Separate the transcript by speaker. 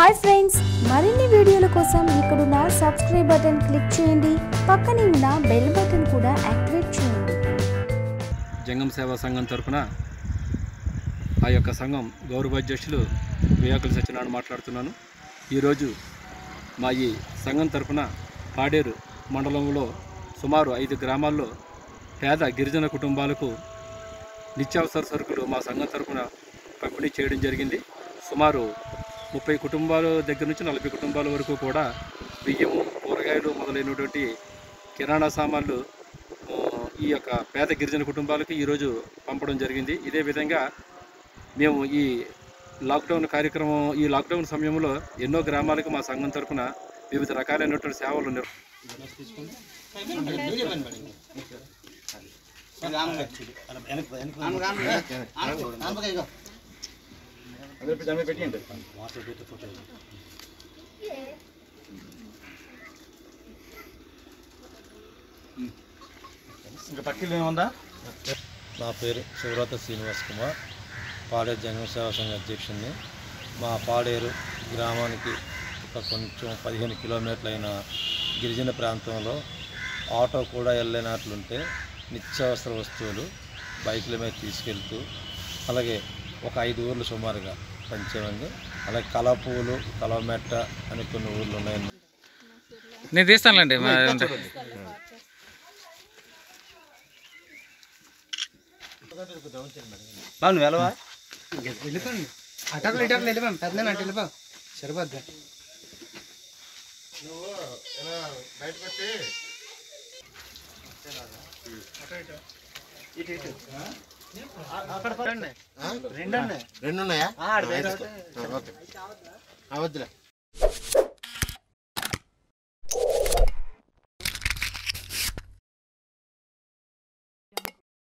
Speaker 1: hi friends మరిన్ని వీడియోల కోసం ఇక్కడున్న సబ్స్క్రైబ్ బటన్ క్లిక్ చేయండి పక్కనే ఉన్న బెల్ బటన్ కూడా యాక్టివేట్ చేయండి
Speaker 2: జంగం సేవా సంఘం తరపున ఆ యొక్క సంఘం గౌరవాధ్యక్షులు వియాకుల సత్యనారాయణ మాట్లాడుతున్నాను ఈరోజు మా ఈ సంఘం తరపున పాడేరు మండలంలో సుమారు ఐదు గ్రామాల్లో పేద గిరిజన కుటుంబాలకు నిత్యావసర సరుకులు మా సంఘం తరపున పంపిణీ చేయడం జరిగింది సుమారు ముప్పై కుటుంబాల దగ్గర నుంచి నలభై కుటుంబాల వరకు కూడా బియ్యము కూరగాయలు మొదలైనటువంటి కిరాణా సామాన్లు ఆ, ఈ యొక్క పేద గిరిజన కుటుంబాలకు ఈరోజు పంపడం జరిగింది ఇదే విధంగా మేము ఈ లాక్డౌన్ కార్యక్రమం ఈ లాక్డౌన్ సమయంలో ఎన్నో గ్రామాలకు మా సంఘం తరపున వివిధ రకాలైనటువంటి సేవలు నిర్
Speaker 3: ఇంకా పక్కన ఏముందా
Speaker 4: నా పేరు శివరాత శ్రీనివాస్ కుమార్ పాడేరు జంగం సేవా సంఘ అధ్యక్షుడిని మా పాడేరు గ్రామానికి ఒక కొంచెం పదిహేను కిలోమీటర్లైన గిరిజన ప్రాంతంలో ఆటో కూడా వెళ్ళినట్లుంటే నిత్యావసర వస్తువులు బైకుల మీద తీసుకెళ్తూ అలాగే ఒక ఐదు ఊర్లు సుమారుగా పంచామండి అలాగే కలపూలు కలవమెట్ట అని కొన్ని ఊర్లు ఉన్నాయండి
Speaker 5: నేను తీస్తానులేండి మా
Speaker 3: బాగా నువ్వు వెళ్ళవా
Speaker 6: అటర్లు ఇటర్లు వెళ్ళిపోయాం పెద్ద అటు వెళ్ళిపోయాం సరిపోద్ది
Speaker 3: రెండు
Speaker 6: రెండు ఉన్నాయా ఓకే వద్దులే